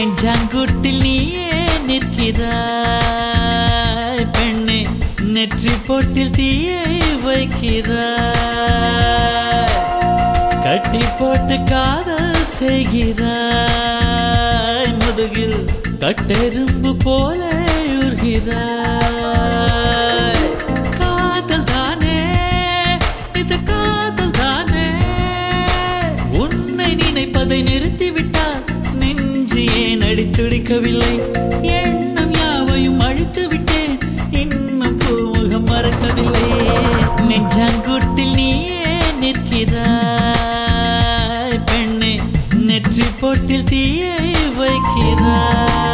நெஞ்சாங்குட்டில் நீயே நிற்கிறாய் பெண்ணே நெற்றி போட்டில் தீயை வைக்கிறாய் கட்டி போட்டு காதல் செய்கிறாய் முதுகில் கட்டெரும்பு போல உருகிறாய் காதல் தானே இது காதல் தானே உன்னை நினைப்பதை நிறுத்திவிட்டால் நெஞ்சு ஏன் அடித்துடிக்கவில்லை எண்ணம் யாவையும் அழித்து விட்டேன் இன்னும் பூமுகம் மறக்கவில்லை நெஞ்சாங்குட்டில் நீயே நிற்கிறாய் பெண்ணே நெற்றி போட்டில் தீயை வைக்கிறாய்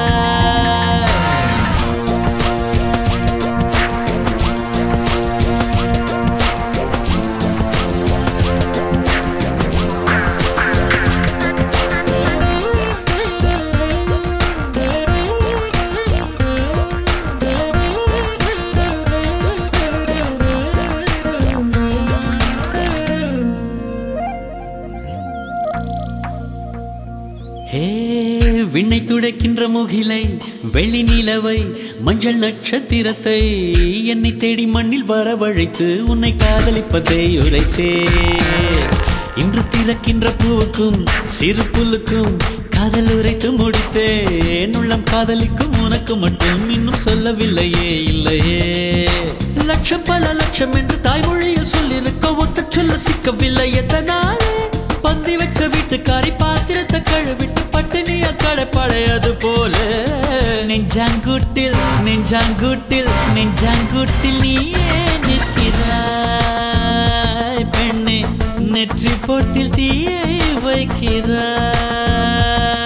ஹே விண்ணை துடைக்கின்ற முகிலை வெள்ளி நிலவை மஞ்சள் நட்சத்திரத்தை என்னை தேடி மண்ணில் வரவழைத்து உன்னை காதலிப்பதை உரைத்தே இன்று பிறக்கின்ற பூவுக்கும் சிறு புல்லுக்கும் காதல் உரைத்து முடித்தேன் உள்ளம் காதலிக்கும் உனக்கு மட்டும் இன்னும் சொல்லவில்லையே இல்லையே லட்சம் பல லட்சம் என்று தாய்மொழியில் சொல்லிருக்க ஒத்த சொல்ல சிக்கவில்லை எத்தனாலே பந்தி வச்ச வீட்டுக்காரி பாத்திரத்தை கழுவிட்டு பட்டினிய கடைப்படையது போல நெஞ்சாங்குட்டில் நெஞ்சாங்குட்டில் நெஞ்சாங்குட்டில் நீயே நிற்கிறாய் பெண்ணே நெற்றி போட்டில் தீயை வைக்கிறாய்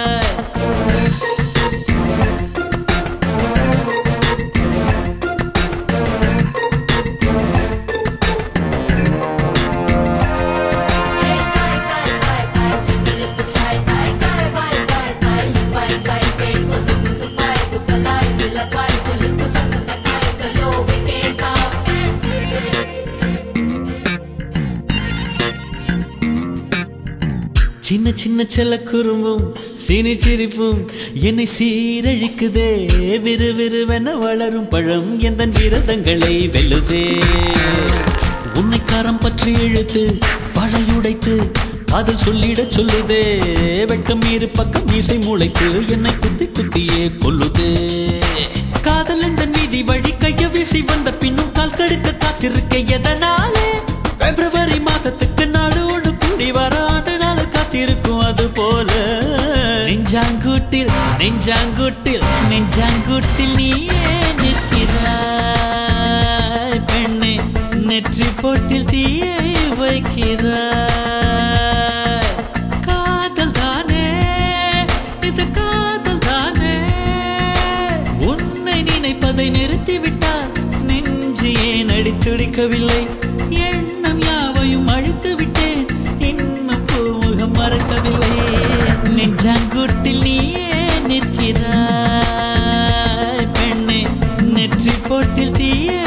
Hey, sai, sai, vai, vai, simple sai, vai, vai, vai, vai, sai, vai, sai, tem quando tu vai, tu palai, zila vai, tu lipo sanga takai, salo, we can சின்ன சின்ன செல்ல குறும்பும் சீனி சிரிப்பும் என்னை சீரழிக்குதே விறு விறுவென வளரும் பழம் எந்த விரதங்களை வெல்லுதே உன்னை கரம் பற்றி இழுத்து வளையுடைத்து காதல் சொல்லிடச் சொல்லுதே வெட்கம் இரு பக்கம் மீசை முளைத்து என்னை குத்தி குத்தியே கொல்லுதே காதல் என்ற நீதி வழி கைய வீசி வந்த பின்னும் கால் கடுக்க காத்திருக்க எதனாலே பிப்ரவரி மாதத்துக்கு நாடோடு கூடி வர ஆண்டு நாள் காத்திருக்கும் அது போல நெஞ்சாங்குட்டில் நெஞ்சாங்குட்டில் நெஞ்சாங்குட்டில் நீயே நிற்கிறாய் பெண்ணே நெற்றி போட்டில் தீயை வைக்கிறாய் காதல் தானே இது காதல் தானே உன்னை நினைப்பதை நிறுத்திவிட்டால் நெஞ்சு ஏன் அடித்துடிக்கவில்லை எண்ணம் யாவையும் அழித்து விட்டேன் இன்னும் பூமுகம் மறக்கவில்லை நெஞ்சாங்குட்டில் நீயே நிற்கிறாய் பெண்ணே நெற்றி போட்டில் தீயை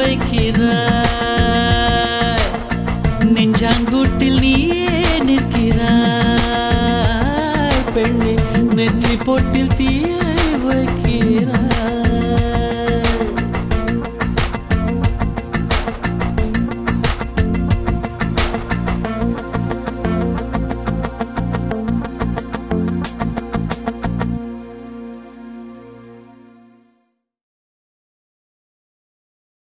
வைக்கிறாய் நெஞ்சாங்கூட்டில் நீயே நிற்கிறாய் பெண்ணே நெற்றி போட்டில் தீயை